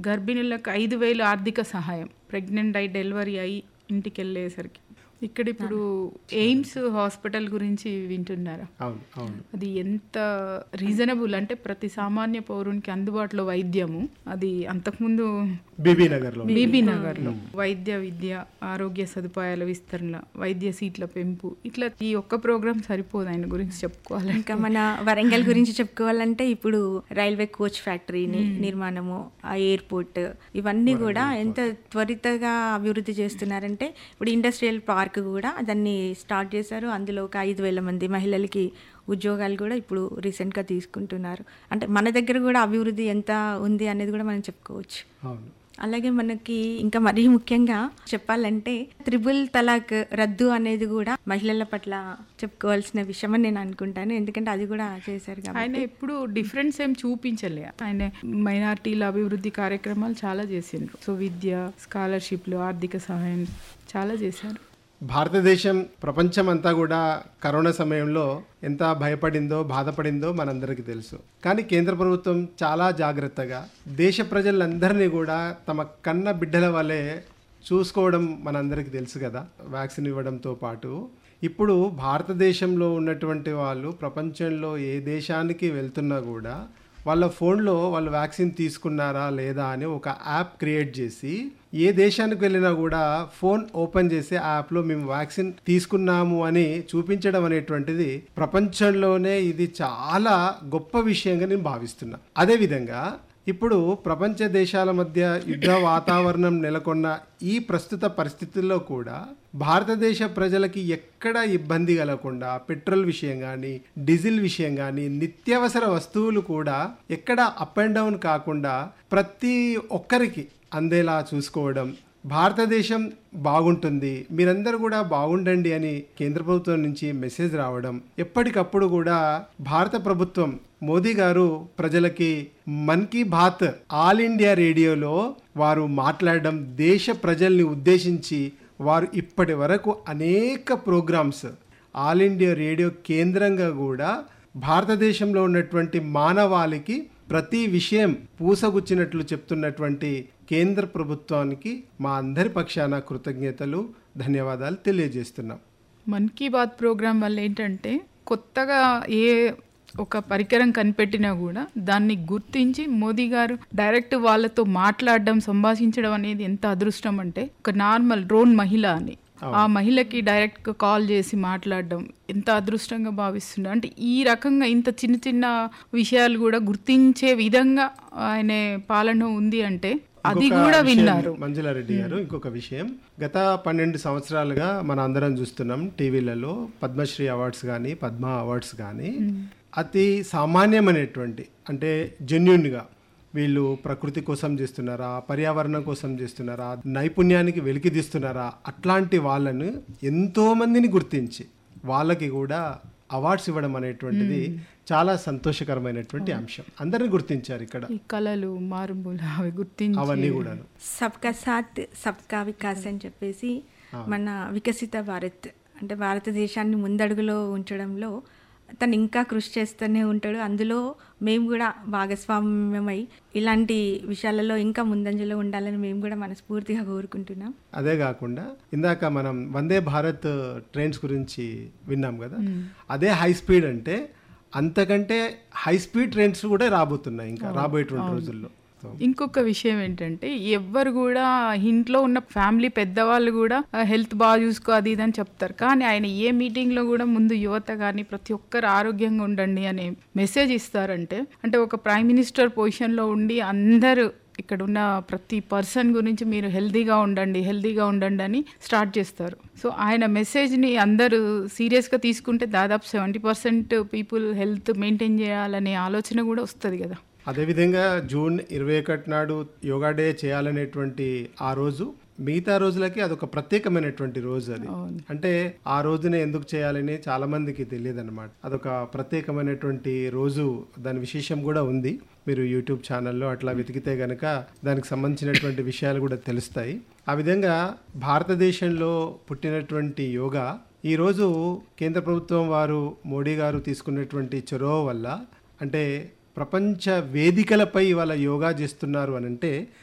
గర్భిణులకు ఐదు వేలు ఆర్థిక సహాయం ప్రెగ్నెంట్ అయి డెలివరీ అయి ఇంటికి వెళ్ళేసరికి ఇక్కడ ఇప్పుడు ఎయిమ్స్ హాస్పిటల్ గురించి వింటున్నారా అవును అవును అది ఎంత రీజనబుల్ అంటే ప్రతి సామాన్య పౌరునికి అందుబాటులో వైద్యము అది అంతకుముందు బీబీ నగర్లో బీబీ నగర్లో వైద్య విద్య ఆరోగ్య సదుపాయాల విస్తరణ వైద్య సీట్ల పెంపు ఇట్లా ఈ ఒక్క ప్రోగ్రామ్ సరిపోదు ఆయన గురించి చెప్పుకోవాలి ఇంకా మన వరంగల్ గురించి చెప్పుకోవాలంటే ఇప్పుడు రైల్వే కోచ్ ఫ్యాక్టరీని నిర్మాణము ఆ ఎయిర్పోర్ట్ ఇవన్నీ కూడా ఎంత త్వరితగా అభివృద్ధి చేస్తున్నారంటే ఇప్పుడు ఇండస్ట్రియల్ పార్క్ కూడా దాన్ని స్టార్ట్ చేశారు అందులో ఒక ఐదు వేల మంది మహిళలకి ఉద్యోగాలు కూడా ఇప్పుడు రీసెంట్గా తీసుకుంటున్నారు అంటే మన దగ్గర కూడా అభివృద్ధి ఎంత ఉంది అనేది కూడా మనం చెప్పుకోవచ్చు అవును అలాగే మనకి ఇంకా మరీ ముఖ్యంగా చెప్పాలంటే త్రిబుల్ తలాక్ రద్దు అనేది కూడా మహిళల పట్ల చెప్పుకోవాల్సిన విషయం అని నేను అనుకుంటాను ఎందుకంటే అది కూడా చేశారు కాబట్టి ఆయన ఎప్పుడు డిఫరెన్స్ ఏం చూపించలే ఆయన మైనార్టీల అభివృద్ధి కార్యక్రమాలు చాలా చేసిండ్రు సో విద్య స్కాలర్షిప్లు ఆర్థిక సహాయం చాలా చేశారు భారతదేశం ప్రపంచం అంతా కూడా కరోనా సమయంలో ఎంత భయపడిందో బాధపడిందో మనందరికీ తెలుసు కానీ కేంద్ర ప్రభుత్వం చాలా జాగ్రత్తగా దేశ ప్రజలందరినీ కూడా తమ కన్న బిడ్డల వలె చూసుకోవడం మనందరికీ తెలుసు కదా వ్యాక్సిన్ ఇవ్వడంతో పాటు ఇప్పుడు భారతదేశంలో ఉన్నటువంటి వాళ్ళు ప్రపంచంలో ఏ దేశానికి వెళ్తున్నా కూడా వాళ్ళ ఫోన్లో వాళ్ళు వ్యాక్సిన్ తీసుకున్నారా లేదా అని ఒక యాప్ క్రియేట్ చేసి ఏ దేశానికి వెళ్ళినా కూడా ఫోన్ ఓపెన్ చేసి ఆ యాప్లో మేము వ్యాక్సిన్ తీసుకున్నాము అని చూపించడం అనేటువంటిది ప్రపంచంలోనే ఇది చాలా గొప్ప విషయంగా నేను భావిస్తున్నా అదేవిధంగా ఇప్పుడు ప్రపంచ దేశాల మధ్య యుద్ధ వాతావరణం నెలకొన్న ఈ ప్రస్తుత పరిస్థితుల్లో కూడా భారతదేశ ప్రజలకి ఎక్కడ ఇబ్బంది కలగకుండా పెట్రోల్ విషయం కానీ డీజిల్ విషయం కానీ నిత్యావసర వస్తువులు కూడా ఎక్కడ అప్ అండ్ డౌన్ కాకుండా ప్రతి ఒక్కరికి అందేలా చూసుకోవడం భారతదేశం బాగుంటుంది మీరందరూ కూడా బాగుండండి అని కేంద్ర ప్రభుత్వం నుంచి మెసేజ్ రావడం ఎప్పటికప్పుడు కూడా భారత ప్రభుత్వం మోదీ గారు ప్రజలకి మన్ కీ బాత్ ఆల్ ఇండియా రేడియోలో వారు మాట్లాడడం దేశ ప్రజల్ని ఉద్దేశించి వారు ఇప్పటి వరకు అనేక ప్రోగ్రామ్స్ ఆల్ ఇండియా రేడియో కేంద్రంగా కూడా భారతదేశంలో ఉన్నటువంటి మానవాళికి ప్రతి విషయం పూసగుచ్చినట్లు చెప్తున్నటువంటి కేంద్ర ప్రభుత్వానికి మా అందరి పక్షాన కృతజ్ఞతలు ధన్యవాదాలు తెలియజేస్తున్నాం మన్ కీ బాత్ ప్రోగ్రామ్ వల్ల ఏంటంటే కొత్తగా ఏ ఒక పరికరం కనిపెట్టినా కూడా దాన్ని గుర్తించి మోదీ గారు డైరెక్ట్ వాళ్ళతో మాట్లాడడం సంభాషించడం అనేది ఎంత అదృష్టం అంటే ఒక నార్మల్ డ్రోన్ మహిళ అని ఆ మహిళకి డైరెక్ట్ కాల్ చేసి మాట్లాడడం ఎంత అదృష్టంగా భావిస్తున్నా అంటే ఈ రకంగా ఇంత చిన్న చిన్న విషయాలు కూడా గుర్తించే విధంగా ఆయన పాలన ఉంది అంటే అది ఇంకొక కూడా విషయం, విన్నారు మంజులారెడ్డి గారు ఇంకొక విషయం గత పన్నెండు సంవత్సరాలుగా మన అందరం చూస్తున్నాం టీవీలలో పద్మశ్రీ అవార్డ్స్ కానీ పద్మ అవార్డ్స్ కానీ అతి సామాన్యమైనటువంటి అంటే జెన్యున్గా వీళ్ళు ప్రకృతి కోసం చేస్తున్నారా పర్యావరణం కోసం చేస్తున్నారా నైపుణ్యానికి వెలికితీస్తున్నారా అట్లాంటి వాళ్ళను ఎంతో మందిని గుర్తించి వాళ్ళకి కూడా అవార్డ్స్ ఇవ్వడం అనేటువంటిది చాలా సంతోషకరమైనటువంటి అంశం అందరిని గుర్తించారు ఇక్కడ ఈ కళలు మారుమూల అవి గుర్తించి అవన్నీ కూడాను సబ్కా సాత్ సబ్కా వికాస్ అని చెప్పేసి మన వికసిత భారత్ అంటే భారతదేశాన్ని ముందడుగులో ఉంచడంలో తను ఇంకా కృషి చేస్తూనే ఉంటాడు అందులో మేము కూడా భాగస్వామ్యమై ఇలాంటి విషయాలలో ఇంకా ముందంజలో ఉండాలని మేము కూడా మనస్ఫూర్తిగా కోరుకుంటున్నాం అదే కాకుండా ఇందాక మనం వందే భారత్ ట్రైన్స్ గురించి విన్నాం కదా అదే హై స్పీడ్ అంటే అంతకంటే హై స్పీడ్ ట్రైన్స్ కూడా రాబోతున్నాయి ఇంకా రాబోయేటువంటి రోజుల్లో సో ఇంకొక విషయం ఏంటంటే ఎవ్వరు కూడా ఇంట్లో ఉన్న ఫ్యామిలీ పెద్దవాళ్ళు కూడా హెల్త్ బాగా చూసుకో అది ఇది అని చెప్తారు కానీ ఆయన ఏ మీటింగ్ లో కూడా ముందు యువత కానీ ప్రతి ఒక్కరు ఆరోగ్యంగా ఉండండి అనే మెసేజ్ ఇస్తారంటే అంటే ఒక ప్రైమ్ మినిస్టర్ పొజిషన్ లో ఉండి అందరూ ఇక్కడ ఉన్న ప్రతి పర్సన్ గురించి మీరు హెల్తీగా ఉండండి హెల్తీగా ఉండండి అని స్టార్ట్ చేస్తారు సో ఆయన మెసేజ్ని అందరూ సీరియస్గా తీసుకుంటే దాదాపు seventy percent people health maintain చేయాలనే ఆలోచన కూడా వస్తుంది కదా అదేవిధంగా జూన్ ఇరవై ఒకటి నాడు యోగా డే చేయాలనేటువంటి ఆ రోజు మిగతా రోజులకి అదొక ప్రత్యేకమైనటువంటి రోజు అది అంటే ఆ రోజునే ఎందుకు చేయాలని చాలా మందికి తెలియదు అనమాట అదొక ప్రత్యేకమైనటువంటి రోజు దాని విశేషం కూడా ఉంది మీరు యూట్యూబ్ ఛానల్లో అట్లా వెతికితే గనక దానికి సంబంధించినటువంటి విషయాలు కూడా తెలుస్తాయి ఆ విధంగా భారతదేశంలో పుట్టినటువంటి యోగా ఈరోజు కేంద్ర ప్రభుత్వం వారు మోడీ గారు తీసుకున్నటువంటి చొరవ వల్ల అంటే ప్రపంచ వేదికలపై ఇవాళ యోగా చేస్తున్నారు అని అంటే